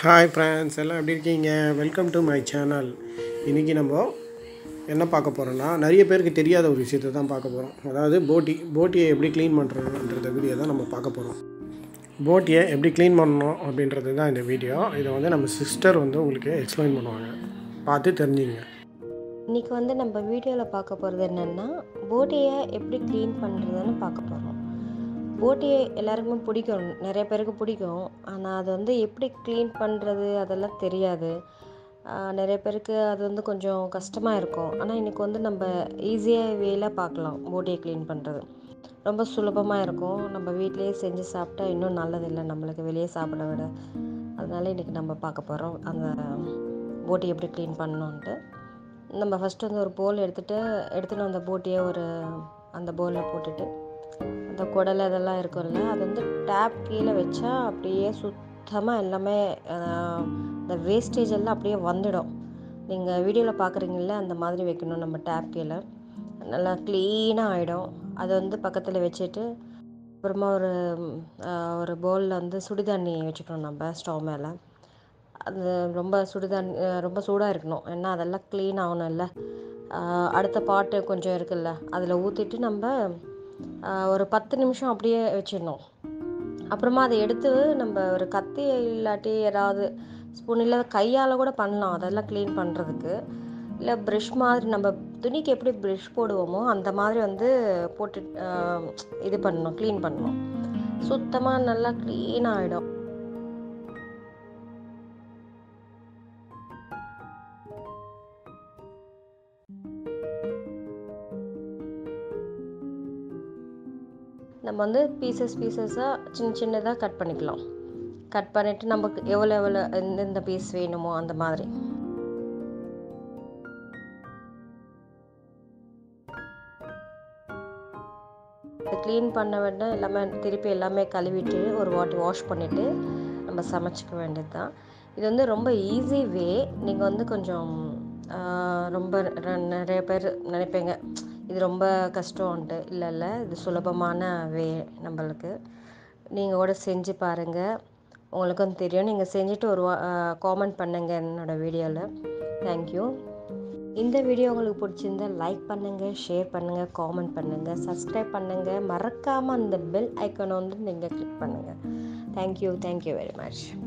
hi friends எல்லாம் எப்படி இருக்கீங்க வெல்கம் டு மை சேனல் இன்றைக்கி நம்ம என்ன பார்க்க போகிறோன்னா நிறைய பேருக்கு தெரியாத ஒரு விஷயத்தை தான் பார்க்க போகிறோம் அதாவது போட்டி போட்டியை எப்படி க்ளீன் பண்ணுறதுன்றத வீடியோ தான் நம்ம பார்க்க போகிறோம் போட்டியை எப்படி க்ளீன் பண்ணணும் அப்படின்றது தான் இந்த வீடியோ இதை வந்து நம்ம சிஸ்டர் வந்து உங்களுக்கு எக்ஸ்பிளைன் பண்ணுவாங்க பார்த்து தெரிஞ்சுங்க இன்றைக்கி வந்து நம்ம வீடியோவில் பார்க்க போகிறது என்னென்னா போட்டியை எப்படி க்ளீன் பண்ணுறதுன்னு பார்க்க போகிறோம் போட்டியை எல்லாருக்குமே பிடிக்கும் நிறைய பேருக்கு பிடிக்கும் ஆனால் அது வந்து எப்படி க்ளீன் பண்ணுறது அதெல்லாம் தெரியாது ஆஹ் நிறைய பேருக்கு அது வந்து கொஞ்சம் கஷ்டமாக இருக்கும் ஆனால் இன்றைக்கி வந்து நம்ம ஈஸியாக வேல பார்க்கலாம் போட்டியை க்ளீன் பண்ணுறது ரொம்ப சுலபமாக இருக்கும் நம்ம வீட்டிலேயே செஞ்சு சாப்பிட்டா இன்னும் நல்லதில்லை நம்மளுக்கு வெளியே சாப்பிட விட அதனால இன்றைக்கி நம்ம பார்க்க போகிறோம் அந்த போட்டி எப்படி க்ளீன் பண்ணணுன்ட்டு நம்ம ஃபஸ்ட்டு வந்து ஒரு போல் எடுத்துகிட்டு எடுத்துகிட்டு அந்த போட்டியை ஒரு அந்த பவுலில் போட்டுட்டு அந்த குடலை இதெல்லாம் இருக்கும்ல அது வந்து டேப் கீழே வச்சா அப்படியே சுத்தமாக எல்லாமே ஆஹ், இந்த வேஸ்டேஜ் எல்லாம் அப்படியே வந்துடும் நீங்கள் வீடியோவில் பார்க்குறீங்கள அந்த மாதிரி வைக்கணும் நம்ம டேப் கீழே நல்லா க்ளீனாக ஆகிடும் அதை வந்து பக்கத்தில் வச்சுட்டு அப்புறமா ஒரு ம், ஆஹ், ஒரு பவுலில் வந்து சுடுதண்ணி வச்சுக்கணும் நம்ம ஸ்டவ் மேலே அது ரொம்ப சுடுதண்ணி அஹ் ரொம்ப சூடாக இருக்கணும் ஏன்னா அதெல்லாம் க்ளீன் ஆகணும்ல ஆஹ் அடுத்த பாட்டு கொஞ்சம் இருக்குல்ல அதில் ஊற்றிட்டு நம்ம ஆஹ் ஒரு பத்து நிமிஷம் அப்படியே வச்சிடணும் அப்புறமா அதை எடுத்து நம்ம ஒரு கத்தி இல்லாட்டி ஏதாவது ஸ்பூன் இல்லை கையால் கூட பண்ணலாம் அதெல்லாம் க்ளீன் பண்ணுறதுக்கு இல்லை ப்ரஷ் மாதிரி நம்ம துணிக்கு எப்படி ப்ரஷ் போடுவோமோ அந்த மாதிரி வந்து போட்டு ஆஹ் இது பண்ணணும் க்ளீன் பண்ணணும் சுத்தமாக நல்லா க்ளீன் ஆகிடும் நம்ம வந்து பீசஸ் பீசஸாக சின்ன சின்னதாக கட் பண்ணிக்கலாம் கட் பண்ணிவிட்டு நமக்கு எவ்வளோ எவ்வளோ எந்தெந்த பீஸ் வேணுமோ அந்த மாதிரி க்ளீன் பண்ண வேண்டாம் எல்லாமே திருப்பி எல்லாமே கழுவிட்டு ஒரு வாட்டி வாஷ் பண்ணிவிட்டு நம்ம சமைச்சிக்க வேண்டியது தான் இது வந்து ரொம்ப ஈஸி வே நீங்கள் வந்து கொஞ்சம் ஆஹ், ரொம்ப ர- நிறைய பேர் நினைப்பீங்க இது ரொம்ப கஷ்டம்ன்ட்டு இல்லை இல்லை இது சுலபமான வே நம்மளுக்கு நீங்கள் கூட செஞ்சு பாருங்கள் உங்களுக்கும் தெரியும் நீங்கள் செஞ்சுட்டு ஒரு காமெண்ட் பண்ணுங்க என்னோடய வீடியோவில் தேங்க்யூ இந்த வீடியோ உங்களுக்கு பிடிச்சிருந்தா லைக் பண்ணுங்கள் ஷேர் பண்ணுங்கள் காமெண்ட் பண்ணுங்கள் சப்ஸ்கிரைப் பண்ணுங்கள் மறக்காமல் அந்த பெல் ஐக்கனை வந்து நீங்கள் கிளிக் பண்ணுங்கள் தேங்க்யூ தேங்க்யூ வெரி மச்